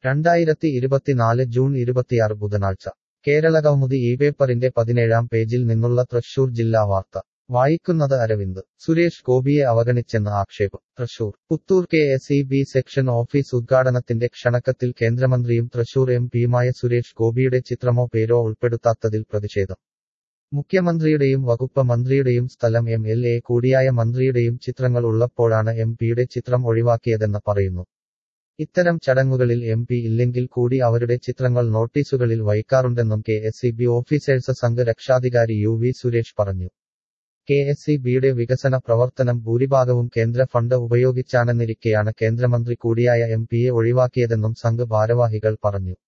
രണ്ടായിരത്തി ഇരുപത്തിനാല് ജൂൺ ഇരുപത്തിയാറ് ബുധനാഴ്ച കേരളകൗമുദി ഈ പേപ്പറിന്റെ പതിനേഴാം പേജിൽ നിന്നുള്ള തൃശൂർ ജില്ലാ വാർത്ത വായിക്കുന്നത് അരവിന്ദ് സുരേഷ് ഗോപിയെ അവഗണിച്ചെന്ന് ആക്ഷേപം Thrissur Puthur K S E B section office ഉദ്ഘാടനത്തിന്റെ ക്ഷണക്കത്തിൽ കേന്ദ്രമന്ത്രിയും തൃശൂർ എം പിയുമായ സുരേഷ് ഗോപിയുടെ ചിത്രമോ പേരോ ഉൾപ്പെടുത്താത്തതിൽ പ്രതിഷേധം മുഖ്യമന്ത്രിയുടെയും വകുപ്പ് മന്ത്രിയുടെയും സ്ഥലം എം എൽ എ കൂടിയായ മന്ത്രിയുടെയും ചിത്രങ്ങൾ ഉള്ളപ്പോഴാണ് എം പിയുടെ ചിത്രം ഒഴിവാക്കിയതെന്ന് പറയുന്നു ഇത്തരം ചടങ്ങുകളിൽ എം പി ഇല്ലെങ്കിൽ കൂടി അവരുടെ ചിത്രങ്ങൾ നോട്ടീസുകളിൽ വയ്ക്കാറുണ്ടെന്നും K S E B officers Sangh രക്ഷാധികാരി യു വി സുരേഷ് പറഞ്ഞു കെ എസ് ഇ ബിയുടെ വികസന പ്രവർത്തനം ഭൂരിഭാഗവും കേന്ദ്ര ഫണ്ട് ഉപയോഗിച്ചാണെന്നിരിക്കെയാണ് കേന്ദ്രമന്ത്രി കൂടിയായ എം പിയെ ഒഴിവാക്കിയതെന്നും സംഘ് ഭാരവാഹികൾ പറഞ്ഞു